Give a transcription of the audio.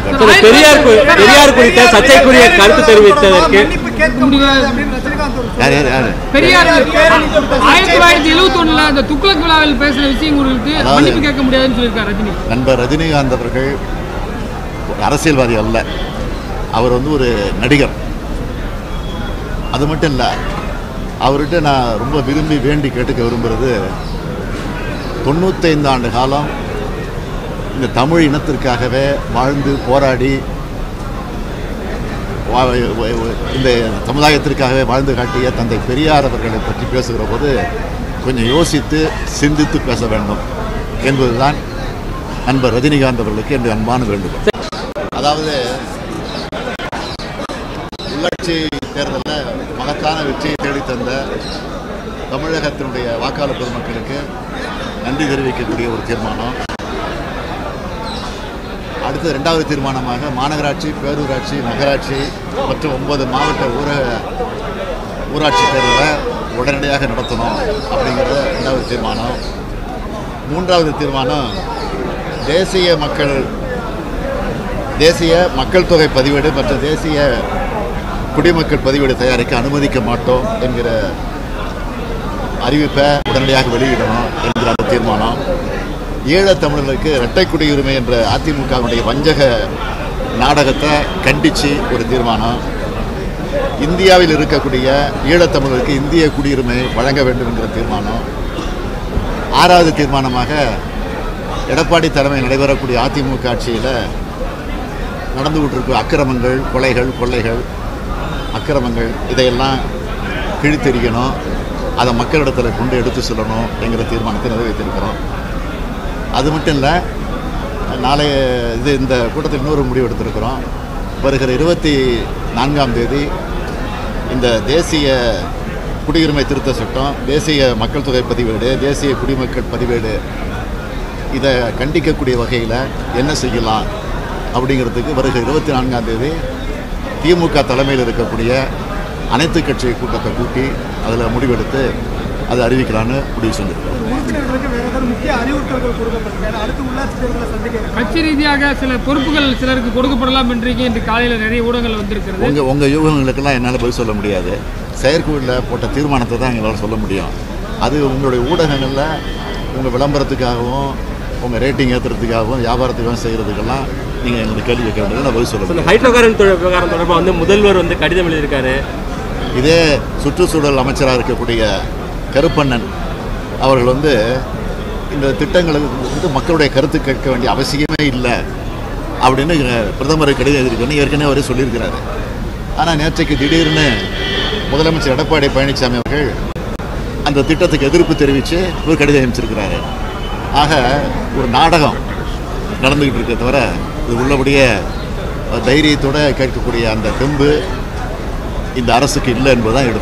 sir, Periyar கு- பெரியார் குறித்த சர்ச்சைக்குரிய கருத்து தெரிவித்ததற்கு மன்னிப்பு கேட்க முடியாது அப்படின்னு ரஜினிகாந்த் ஒரு யார் யார் யார் பெரியார் ஆயிரத்தி தொள்ளாயிரத்தி எழுபத்தி ஒண்ணுல அந்த துக்ளக் விழாவில் பேசின விஷயம் குறித்து அதாவது- மன்னிப்பு கேட்க முடியாதுன்னு சொல்லியிருக்காரு ரஜினி நண்பர் ரஜினிகாந்த் அவர்கள் ஒரு அரசியல்வாதி அல்ல அவர் வந்து ஒரு நடிகர் அது மட்டும் இல்லை அவர்கிட்ட நான் ரொம்ப விரும்பி வேண்டி கேட்டுக்க விரும்புகிறது தொண்ணூத்தைந்து ஆண்டு காலம் இந்த தமிழ் இனத்திற்காகவே வாழ்ந்து போராடி வா- வ- வ- இந்த சமுதாயத்திற்காகவே வாழ்ந்து காட்டிய தந்தை பெரியார் அவர்களை பற்றி பேசுகிற போது கொஞ்சம் யோசித்து சிந்தித்து பேச வேண்டும் என்பதுதான் நண்பர் ரஜினிகாந்த் அவர்களுக்கு என்று அன்பான வேண்டுகோள் அதாவது உள்ளாட்சி தேர்தலில் மகத்தான வெற்றியை தேடித் தந்த தமிழகத்தினுடைய வாக்காளர் பெருமக்களுக்கு நன்றி தெரிவிக்கக்கூடிய ஒரு தீர்மானம் அடுத்து ரெண்டாவது தீர்மானமாக மாநகராட்சி பேரூராட்சி நகராட்சி மற்றும் ஒன்பது மாவட்ட ஊரக ஊராட்சி தேர்தலை உடனடியாக நடத்தணும் அப்படிங்கிறது ரெண்டாவது தீர்மானம் மூன்றாவது தீர்மானம் தேசிய மக்கள் தேசிய மக்கள் தொகை பதிவேடு மற்றும் தேசிய குடிமக்கள் பதிவேடு தயாரிக்க அனுமதிக்க மாட்டோம் என்கிற அறிவிப்பை உடனடியாக வெளியிடணும் என்கிற அந்த தீர்மானம் ஈழத் தமிழர்களுக்கு இரட்டை குடியுரிமை என்ற அதிமுகவுடைய வஞ்சக நாடகத்தை கண்டித்து ஒரு தீர்மானம் இந்தியாவில் இருக்கக்கூடிய ஈழத்தமிழர்களுக்கு இந்திய குடியுரிமை வழங்க வேண்டும் என்கிற தீர்மானம் ஆறாவது தீர்மானமாக எடப்பாடி தலைமையில் நடைபெறக்கூடிய அதிமுக ஆட்சியில் நடந்து கொண்டிருக்கும் அக்கிரமங்கள் கொலைகள் கொள்ளைகள் அக்கிரமங்கள் இதையெல்லாம் கிழித்தெறியணும் அதை மக்களிடத்தில் கொண்டு எடுத்து செல்லணும் என்கிற தீர்மானத்தை நிறைவேற்றிருக்கிறோம் அது மட்டும் இல்லை நாளைய இது இந்த கூட்டத்தில் இன்னொரு முடிவு எடுத்திருக்கிறோம் வருகிற இருபத்தி நான்காம் தேதி இந்த தேசிய குடியுரிமை திருத்த சட்டம் தேசிய மக்கள் தொகை பதிவேடு தேசிய குடிமக்கள் பதிவேடு இதை கண்டிக்கக்கூடிய வகையில் என்ன செய்யலாம் அப்படிங்கிறதுக்கு வருகிற இருபத்தி நான்காம் தேதி திமுக தலைமையில் இருக்கக்கூடிய அனைத்து கட்சி கூட்டத்தை கூட்டி அதில் முடிவெடுத்து அதை அறிவிக்கலான்னு முடிவு செஞ்சிருக்கோம் உறுப்பினர்களுக்கு வேற ஏதாவது முக்கிய அறிவுறுத்தல்கள் கொடுக்கப்பட்டிருக்கு ஏன்னா அடுத்து உள்ளாட்சி தேர்தலை சந்திக்க கட்சி ரீதியாக சில பொறுப்புகள் சிலருக்கு கொடுக்கப்படலாம் இன்றைக்கு இன்று காலையில் நிறைய ஊடகங்கள் வந்திருக்கிறது உங்கள் உங்கள் யூகங்களுக்கெல்லாம் என்னால் பதில் சொல்ல முடியாது செயற்குழுவில் போட்ட தீர்மானத்தை தான் எங்களால் சொல்ல முடியும் அது உங்களுடைய ஊடகங்களில் உங்கள் விளம்பரத்துக்காகவும் உங்கள் ரேட்டிங் ஏற்றுறதுக்காகவும் வியாபாரத்துக்காகவும் செய்கிறதுக்கெல்லாம் நீங்கள் எங்களுக்கு கேள்வி கேட்க வேண்டியது நான் பதில் சொல்ல இந்த முடியும் ஹைட்ரோகார்பன் தொழில் விவகாரம் தொடர்பாக வந்து முதல்வர் வந்து கடிதம் எழுதியிருக்காரு இதே சுற்றுச்சூழல் அமைச்சராக இருக்கக்கூடிய கருப்பண்ணன் அவர்கள் வந்து இந்த திட்டங்களுக்கு வந்து மக்களுடைய கருத்து கேட்க வேண்டிய அவசியமே இல்லை அப்படின்னு பிரதமர் கடிதம் எழுதியிருக்கணும் ஏற்கனவே அவரே சொல்லியிருக்கிறாரு ஆனால் நேற்றைக்கு திடீர்னு முதலமைச்சர் எடப்பாடி பழனிசாமி அவர்கள் அந்த திட்டத்துக்கு எதிர்ப்பு தெரிவித்து ஒரு கடிதம் அனுப்பிச்சிருக்கிறாரு ஆக ஒரு நாடகம் நடந்துக்கிட்டு இருக்க தவிர இது உள்ளபடியே தைரியத்தோட கேட்கக்கூடிய அந்த தெம்பு இந்த அரசுக்கு இல்லை என்பதுதான் எடுத்து